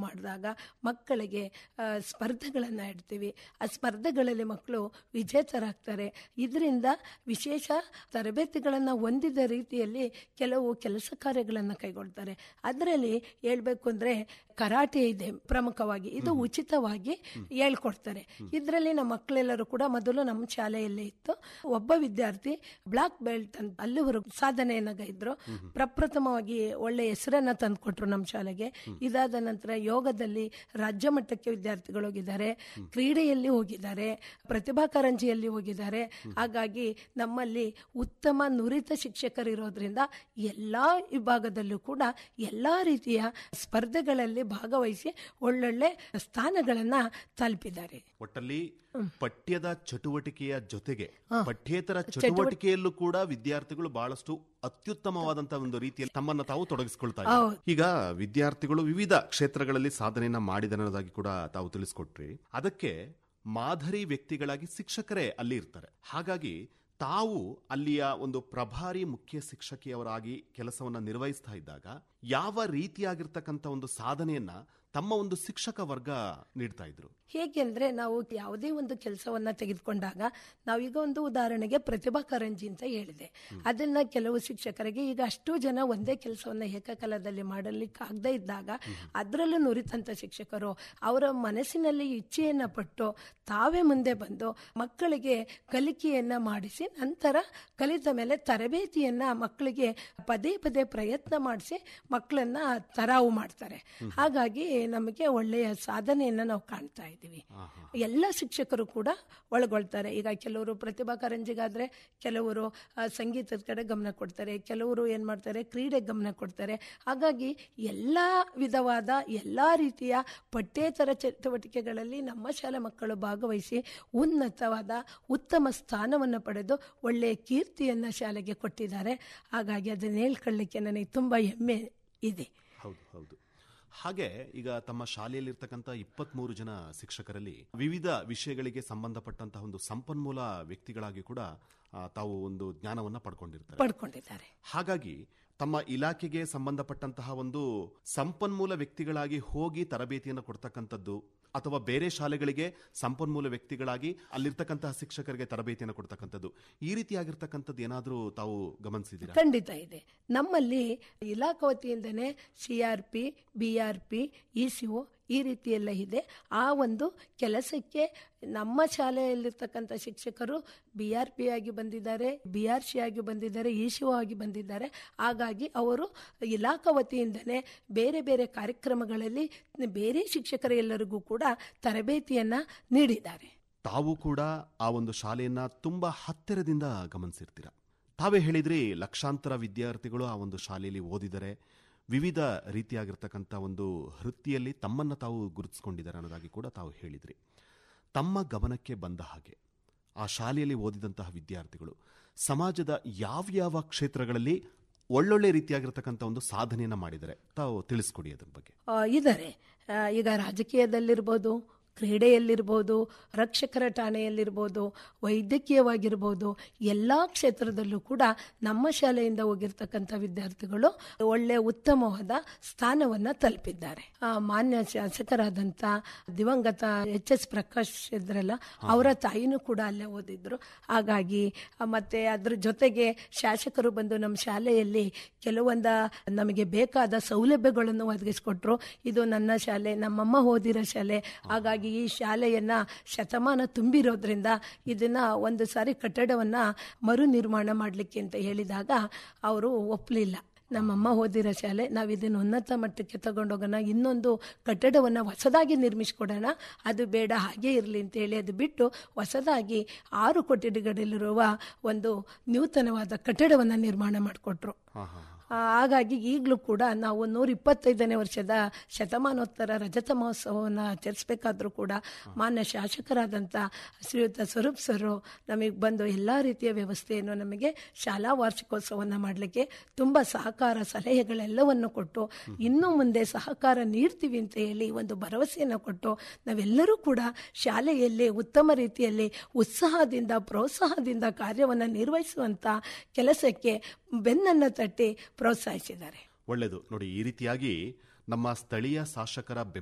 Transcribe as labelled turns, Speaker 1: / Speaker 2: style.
Speaker 1: ಮಾಡಿದಾಗ ಮಕ್ಕಳಿಗೆ ಆ, ಸ್ಪರ್ಧೆಗಳನ್ನು ಇಡ್ತೀವಿ ಆ ಸ್ಪರ್ಧೆಗಳಲ್ಲಿ ಮಕ್ಕಳು ವಿಜೇತರಾಗ್ತಾರೆ ಇದರಿಂದ ವಿಶೇಷ ತರಬೇತಿಗಳನ್ನು ಹೊಂದಿದ ರೀತಿಯಲ್ಲಿ ಕೆಲವು ಕೆಲಸ ಕಾರ್ಯಗಳನ್ನು ಕೈಗೊಳ್ತಾರೆ ಅದರಲ್ಲಿ ಹೇಳ್ಬೇಕು ಅಂದರೆ ಕರಾಟೆ ಇದೆ ಪ್ರಮುಖವಾಗಿ ಇದು ಉಚಿತವಾಗಿ ಹೇಳ್ಕೊಡ್ತಾರೆ ಇದರಲ್ಲಿ ನಮ್ಮ ಮಕ್ಕಳೆಲ್ಲರೂ ಕೂಡ ಮೊದಲು ನಮ್ಮ ಶಾಲೆಯಲ್ಲೇ ಇತ್ತು ಒಬ್ಬ ವಿದ್ಯಾರ್ಥಿ ಬ್ಲಾಕ್ ಬೆಲ್ಟ್ ಅಂತ ಅಲ್ಲಿವರೆಗೂ ಸಾಧನೆಯನ್ನ ಗೈದ್ರು ಪ್ರಪ್ರಥಮವಾಗಿ ಒಳ್ಳೆ ಹೆಸರನ್ನ ತಂದುಕೊಟ್ರು ನಮ್ಮ ಶಾಲೆಗೆ ಇದಾದ ನಂತರ ಯೋಗದಲ್ಲಿ ರಾಜ್ಯ ಮಟ್ಟಕ್ಕೆ ವಿದ್ಯಾರ್ಥಿಗಳು ಹೋಗಿದ್ದಾರೆ ಕ್ರೀಡೆಯಲ್ಲಿ ಹೋಗಿದ್ದಾರೆ ಪ್ರತಿಭಾ ಕಾರಂಜಿಯಲ್ಲಿ ಹೋಗಿದ್ದಾರೆ ಹಾಗಾಗಿ ನಮ್ಮಲ್ಲಿ ಉತ್ತಮ ನುರಿತ ಶಿಕ್ಷಕರಿರೋದ್ರಿಂದ ಎಲ್ಲಾ ವಿಭಾಗದಲ್ಲೂ ಕೂಡ ಎಲ್ಲಾ ರೀತಿಯ ಸ್ಪರ್ಧೆಗಳಲ್ಲಿ ಭಾಗವಹಿಸಿ ಒಳ್ಳೊಳ್ಳೆ ಸ್ಥಾನಗಳನ್ನ ತಲುಪಿದ್ದಾರೆ
Speaker 2: ಒಟ್ಟಲ್ಲಿ ಪಠ್ಯದ ಚಟುವಟಿಕೆಯ ಜೊತೆಗೆ ಪಠ್ಯೇತರ ಚಟುವಟಿಕೆಯಲ್ಲೂ ಕೂಡ ವಿದ್ಯಾರ್ಥಿಗಳು ಬಹಳಷ್ಟು ಅತ್ಯುತ್ತಮವಾದಂತಹ ಒಂದು ರೀತಿಯಲ್ಲಿ ತಮ್ಮನ್ನ ತಾವು ತೊಡಗಿಸಿಕೊಳ್ತಾ ಇದ್ದಾರೆ ಈಗ ವಿದ್ಯಾರ್ಥಿಗಳು ವಿವಿಧ ಕ್ಷೇತ್ರಗಳಲ್ಲಿ ಸಾಧನೆಯನ್ನ ಮಾಡಿದ ಅನ್ನೋದಾಗಿ ಕೂಡ ತಾವು ತಿಳಿಸ್ಕೊಟ್ರಿ ಅದಕ್ಕೆ ಮಾದರಿ ವ್ಯಕ್ತಿಗಳಾಗಿ ಶಿಕ್ಷಕರೇ ಅಲ್ಲಿ ಇರ್ತಾರೆ ಹಾಗಾಗಿ ತಾವು ಅಲ್ಲಿಯ ಒಂದು ಪ್ರಭಾರಿ ಮುಖ್ಯ ಶಿಕ್ಷಕಿಯವರಾಗಿ ಕೆಲಸವನ್ನ ನಿರ್ವಹಿಸ್ತಾ ಇದ್ದಾಗ ಯಾವ ರೀತಿಯಾಗಿರ್ತಕ್ಕಂಥ ಒಂದು ಸಾಧನೆಯನ್ನ ತಮ್ಮ ಒಂದು ಶಿಕ್ಷಕ ವರ್ಗ ನೀಡ್ತಾ ಇದ್ರು
Speaker 1: ಹೇಗೆಂದ್ರೆ ನಾವು ಯಾವುದೇ ಒಂದು ಕೆಲಸವನ್ನ ತೆಗೆದುಕೊಂಡಾಗ ನಾವೀಗ ಒಂದು ಉದಾಹರಣೆಗೆ ಪ್ರತಿಭಾ ಕಾರಂಜಿ ಅಂತ ಹೇಳಿದೆ ಅದನ್ನ ಕೆಲವು ಶಿಕ್ಷಕರಿಗೆ ಈಗ ಅಷ್ಟು ಜನ ಒಂದೇ ಕೆಲಸವನ್ನ ಏಕಕಾಲದಲ್ಲಿ ಮಾಡಲಿಕ್ಕೆ ಆಗದೆ ಇದ್ದಾಗ ಅದರಲ್ಲೂ ನುರಿತಂತ ಶಿಕ್ಷಕರು ಅವರ ಮನಸ್ಸಿನಲ್ಲಿ ಇಚ್ಛೆಯನ್ನ ಪಟ್ಟು ತಾವೇ ಮುಂದೆ ಬಂದು ಮಕ್ಕಳಿಗೆ ಕಲಿಕೆಯನ್ನ ಮಾಡಿಸಿ ನಂತರ ಕಲಿತ ಮೇಲೆ ತರಬೇತಿಯನ್ನ ಮಕ್ಕಳಿಗೆ ಪದೇ ಪದೇ ಪ್ರಯತ್ನ ಮಾಡಿಸಿ ಮಕ್ಕಳನ್ನ ತರಾವು ಮಾಡ್ತಾರೆ ಹಾಗಾಗಿ ನಮಗೆ ಒಳ್ಳೆಯ ಸಾಧನೆಯನ್ನ ನಾವು ಕಾಣ್ತಾ ಇದ್ದೀವಿ ಎಲ್ಲ ಶಿಕ್ಷಕರು ಕೂಡ ಒಳಗೊಳ್ತಾರೆ ಈಗ ಕೆಲವರು ಪ್ರತಿಭಾ ಕಾರಂಜಿಗಾದ್ರೆ ಕೆಲವರು ಆ, ಸಂಗೀತದ ಕಡೆ ಗಮನ ಕೊಡ್ತಾರೆ ಕೆಲವರು ಏನ್ ಮಾಡ್ತಾರೆ ಕ್ರೀಡೆ ಗಮನ ಕೊಡ್ತಾರೆ ಹಾಗಾಗಿ ಎಲ್ಲ ವಿಧವಾದ ಎಲ್ಲ ರೀತಿಯ ಪಠ್ಯೇತರ ಚಟುವಟಿಕೆಗಳಲ್ಲಿ ನಮ್ಮ ಶಾಲೆ ಮಕ್ಕಳು ಭಾಗವಹಿಸಿ ಉನ್ನತವಾದ ಉತ್ತಮ ಸ್ಥಾನವನ್ನು ಪಡೆದು ಒಳ್ಳೆಯ ಕೀರ್ತಿಯನ್ನ ಶಾಲೆಗೆ ಕೊಟ್ಟಿದ್ದಾರೆ ಹಾಗಾಗಿ ಅದನ್ನ ಹೇಳ್ಕೊಳ್ಳಿಕ್ಕೆ ನನಗೆ ತುಂಬಾ ಹೆಮ್ಮೆ ಇದೆ
Speaker 2: ಹೌದು ಹೌದು ಹಾಗೆ ಈಗ ತಮ್ಮ ಶಾಲೆಯಲ್ಲಿರ್ತಕ್ಕಂಥ ಇಪ್ಪತ್ಮೂರು ಜನ ಶಿಕ್ಷಕರಲ್ಲಿ ವಿವಿಧ ವಿಷಯಗಳಿಗೆ ಸಂಬಂಧಪಟ್ಟಂತಹ ಒಂದು ಸಂಪನ್ಮೂಲ ವ್ಯಕ್ತಿಗಳಾಗಿ ಕೂಡ ಆ, ತಾವು ಒಂದು ಜ್ಞಾನವನ್ನ ಪಡ್ಕೊಂಡಿರ್ತಾರೆ
Speaker 1: ಪಡ್ಕೊಂಡಿದ್ದಾರೆ
Speaker 2: ಹಾಗಾಗಿ ತಮ್ಮ ಇಲಾಖೆಗೆ ಸಂಬಂಧಪಟ್ಟಂತಹ ಒಂದು ಸಂಪನ್ಮೂಲ ವ್ಯಕ್ತಿಗಳಾಗಿ ಹೋಗಿ ತರಬೇತಿಯನ್ನು ಕೊಡ್ತಕ್ಕಂಥದ್ದು ಅಥವಾ ಬೇರೆ ಶಾಲೆಗಳಿಗೆ ಸಂಪನ್ಮೂಲ ವ್ಯಕ್ತಿಗಳಾಗಿ ಅಲ್ಲಿರ್ತಕ್ಕಂತಹ ಶಿಕ್ಷಕರಿಗೆ ತರಬೇತಿಯನ್ನು ಕೊಡ್ತಕ್ಕಂಥದ್ದು ಈ ರೀತಿಯಾಗಿರ್ತಕ್ಕಂಥದ್ದು ಏನಾದರೂ ತಾವು ಗಮನಿಸಿದ್ದೀರಾ
Speaker 1: ಖಂಡಿತ ಇದೆ ನಮ್ಮಲ್ಲಿ ಇಲಾಖಾ ವತಿಯಿಂದನೇ C R P B R P E C O ಈ ರೀತಿ ಎಲ್ಲ ಇದೆ ಆ ಒಂದು ಕೆಲಸಕ್ಕೆ ನಮ್ಮ ಶಾಲೆಯಲ್ಲಿರ್ತಕ್ಕಂಥ ಶಿಕ್ಷಕರು ಬಿ ಆರ್ ಪಿ ಆಗಿ ಬಂದಿದ್ದಾರೆ ಬಿ ಆರ್ ಸಿ ಆಗಿ ಬಂದಿದ್ದಾರೆ ಇ ಸಿ ಒ ಆಗಿ ಬಂದಿದ್ದಾರೆ ಹಾಗಾಗಿ ಅವರು ಇಲಾಖಾ ವತಿಯಿಂದನೇ ಬೇರೆ ಬೇರೆ ಕಾರ್ಯಕ್ರಮಗಳಲ್ಲಿ ಬೇರೆ ಶಿಕ್ಷಕರ ಎಲ್ಲರಿಗೂ ಕೂಡ ತರಬೇತಿಯನ್ನ ನೀಡಿದ್ದಾರೆ
Speaker 2: ತಾವು ಕೂಡ ಆ ಒಂದು ಶಾಲೆಯನ್ನ ತುಂಬಾ ಹತ್ತಿರದಿಂದ ಗಮನಿಸಿರ್ತೀರ ತಾವೇ ಹೇಳಿದ್ರಿ ಲಕ್ಷಾಂತರ ವಿದ್ಯಾರ್ಥಿಗಳು ಆ ಒಂದು ಶಾಲೆಯಲ್ಲಿ ಓದಿದರೆ ವಿವಿಧ ರೀತಿಯಾಗಿರ್ತಕ್ಕಂಥ ಒಂದು ವೃತ್ತಿಯಲ್ಲಿ ತಮ್ಮನ್ನ ತಾವು ಗುರುತಿಸ್ಕೊಂಡಿದ್ದಾರೆ ಅನ್ನೋದಾಗಿ ಕೂಡ ತಾವು ಹೇಳಿದ್ರಿ ತಮ್ಮ ಗಮನಕ್ಕೆ ಬಂದ ಹಾಗೆ ಆ ಶಾಲೆಯಲ್ಲಿ ಓದಿದಂತಹ ವಿದ್ಯಾರ್ಥಿಗಳು ಸಮಾಜದ ಯಾವ್ಯಾವ ಕ್ಷೇತ್ರಗಳಲ್ಲಿ ಒಳ್ಳೊಳ್ಳೆ ರೀತಿಯಾಗಿರ್ತಕ್ಕಂಥ ಒಂದು ಸಾಧನೆಯನ್ನ ಮಾಡಿದ್ದಾರೆ ತಾವು ತಿಳಿಸ್ಕೊಡಿ ಅದ್ರ ಬಗ್ಗೆ
Speaker 1: ಆ, ಇದ್ದಾರೆ ಆ, ಈಗ ರಾಜಕೀಯದಲ್ಲಿರ್ಬೋದು ಕ್ರೀಡೆಯಲ್ಲಿರ್ಬೋದು ರಕ್ಷಕರ ಠಾಣೆಯಲ್ಲಿರ್ಬೋದು ವೈದ್ಯಕೀಯವಾಗಿರ್ಬೋದು ಎಲ್ಲ ಕ್ಷೇತ್ರದಲ್ಲೂ ಕೂಡ ನಮ್ಮ ಶಾಲೆಯಿಂದ ಹೋಗಿರ್ತಕ್ಕಂಥ ವಿದ್ಯಾರ್ಥಿಗಳು ಒಳ್ಳೆ ಉತ್ತಮವಾದ ಸ್ಥಾನವನ್ನ ತಲುಪಿದ್ದಾರೆ ಆ, ಮಾನ್ಯ ಶಾಸಕರಾದಂಥ ದಿವಂಗತ ಎಚ್ ಎಸ್ ಪ್ರಕಾಶ್ ಇದ್ರಲ್ಲ ಅವರ ತಾಯಿನೂ ಕೂಡ ಅಲ್ಲೇ ಓದಿದ್ರು ಹಾಗಾಗಿ ಆ, ಮತ್ತೆ ಅದ್ರ ಜೊತೆಗೆ ಶಾಸಕರು ಬಂದು ನಮ್ಮ ಶಾಲೆಯಲ್ಲಿ ಕೆಲವೊಂದ ನಮಗೆ ಬೇಕಾದ ಸೌಲಭ್ಯಗಳನ್ನು ಒದಗಿಸಿಕೊಟ್ರು ಇದು ನನ್ನ ಶಾಲೆ ನಮ್ಮಮ್ಮ ಓದಿರೋ ಶಾಲೆ ಹಾಗಾಗಿ ಈ ಶಾಲೆಯನ್ನ ಶತಮಾನ ತುಂಬಿರೋದ್ರಿಂದ ಇದನ್ನ ಒಂದು ಸಾರಿ ಕಟ್ಟಡವನ್ನ ಮರು ನಿರ್ಮಾಣ ಮಾಡಲಿಕ್ಕೆ ಅಂತ ಹೇಳಿದಾಗ ಅವರು ಒಪ್ಪಲಿಲ್ಲ ನಮ್ಮಮ್ಮ ಓದಿರೋ ಶಾಲೆ ನಾವು ಇದನ್ನು ಉನ್ನತ ಮಟ್ಟಕ್ಕೆ ತಗೊಂಡೋಗೋಣ ಇನ್ನೊಂದು ಕಟ್ಟಡವನ್ನು ಹೊಸದಾಗಿ ನಿರ್ಮಿಸಿಕೊಡೋಣ ಅದು ಬೇಡ ಹಾಗೆ ಇರಲಿ ಅಂತ ಹೇಳಿ ಅದು ಬಿಟ್ಟು ಹೊಸದಾಗಿ ಆರು ಕೊಠಡಿಗಳಿರುವ ಒಂದು ನೂತನವಾದ ಕಟ್ಟಡವನ್ನು ನಿರ್ಮಾಣ ಮಾಡಿಕೊಟ್ರು ಆ, ಹಾಗಾಗಿ ಈಗಲೂ ಕೂಡ ನಾವು ನೂರ ಇಪ್ಪತ್ತೈದನೇ ವರ್ಷದ ಶತಮಾನೋತ್ತರ ರಜತ ಮಹೋತ್ಸವವನ್ನು ಆಚರಿಸಬೇಕಾದ್ರೂ ಕೂಡ ಮಾನ್ಯ ಶಾಸಕರಾದಂಥ ಶ್ರೀಯುತ ಸ್ವರೂಪ್ ಸರ್ ನಮಗೆ ಬಂದು ಎಲ್ಲ ರೀತಿಯ ವ್ಯವಸ್ಥೆಯನ್ನು ನಮಗೆ ಶಾಲಾ ವಾರ್ಷಿಕೋತ್ಸವವನ್ನು ಮಾಡಲಿಕ್ಕೆ ತುಂಬ ಸಹಕಾರ ಸಲಹೆಗಳೆಲ್ಲವನ್ನು ಕೊಟ್ಟು ಇನ್ನು ಮುಂದೆ ಸಹಕಾರ ನೀಡ್ತೀವಿ ಅಂತ ಹೇಳಿ ಒಂದು ಭರವಸೆಯನ್ನು ಕೊಟ್ಟು ನಾವೆಲ್ಲರೂ ಕೂಡ ಶಾಲೆಯಲ್ಲಿ ಉತ್ತಮ ರೀತಿಯಲ್ಲಿ ಉತ್ಸಾಹದಿಂದ ಪ್ರೋತ್ಸಾಹದಿಂದ ಕಾರ್ಯವನ್ನು ನಿರ್ವಹಿಸುವಂತ ಕೆಲಸಕ್ಕೆ ಬೆನ್ನನ್ನು ತಟ್ಟಿ ಪ್ರೋತ್ಸಾಹಿಸಿದ್ದಾರೆ
Speaker 2: ಒಳ್ಳೆಯದು ನೋಡಿ ಈ ರೀತಿಯಾಗಿ ನಮ್ಮ ಸ್ಥಳೀಯ ಶಾಸಕರ ಬೆಂಬಲ